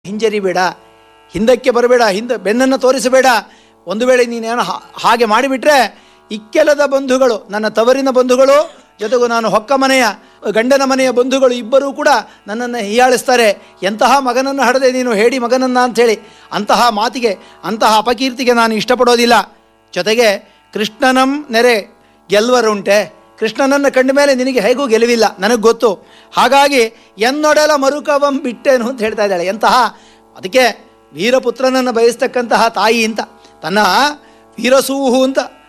ಹಿಂಜರಿಬೇಡ ಹಿಂದಕ್ಕೆ ಬರಬೇಡ ಹಿಂದೆ ಬೆನ್ನನ್ನು ತೋರಿಸಬೇಡ ಒಂದು ವೇಳೆ ನೀನೇನು ಹಾ- ಹಾಗೆ ಮಾಡಿಬಿಟ್ರೆ ಇಕ್ಕೆಲದ ಬಂಧುಗಳು ನನ್ನ ತವರಿನ ಬಂಧುಗಳು ಜೊತೆಗೂ ನಾನು ಹೊಕ್ಕ ಮನೆಯ ಗಂಡನ ಮನೆಯ ಬಂಧುಗಳು ಇಬ್ಬರೂ ಕೂಡ ನನ್ನನ್ನು ಹೀಯಾಳಿಸ್ತಾರೆ ಎಂತಹ ಮಗನನ್ನು ಹಡದೆ ನೀನು ಹೇಳಿ ಮಗನನ್ನ ಅಂಥೇಳಿ ಅಂತಹ ಮಾತಿಗೆ ಅಂತಹ ಅಪಕೀರ್ತಿಗೆ ನಾನು ಇಷ್ಟಪಡೋದಿಲ್ಲ ಜೊತೆಗೆ ಕೃಷ್ಣನಂ ನೆರೆ ಗೆಲ್ವರುಂಟೆ ಕೃಷ್ಣನನ್ನು ಕಂಡ ಮೇಲೆ ನಿನಗೆ ಹೇಗೂ ಗೆಲುವಿಲ್ಲ ನನಗೆ ಗೊತ್ತು ಹಾಗಾಗಿ ಎನ್ನೊಡೆಲ ಮರುಕವಂ ಬಿಟ್ಟೇನು ಅಂತ ಹೇಳ್ತಾ ಇದ್ದಾಳೆ ಎಂತಹ ಅದಕ್ಕೆ ವೀರಪುತ್ರನನ್ನು ಬಯಸ್ತಕ್ಕಂತಹ ತಾಯಿ ಅಂತ ತನ್ನ ವೀರಸೂಹು ಅಂತ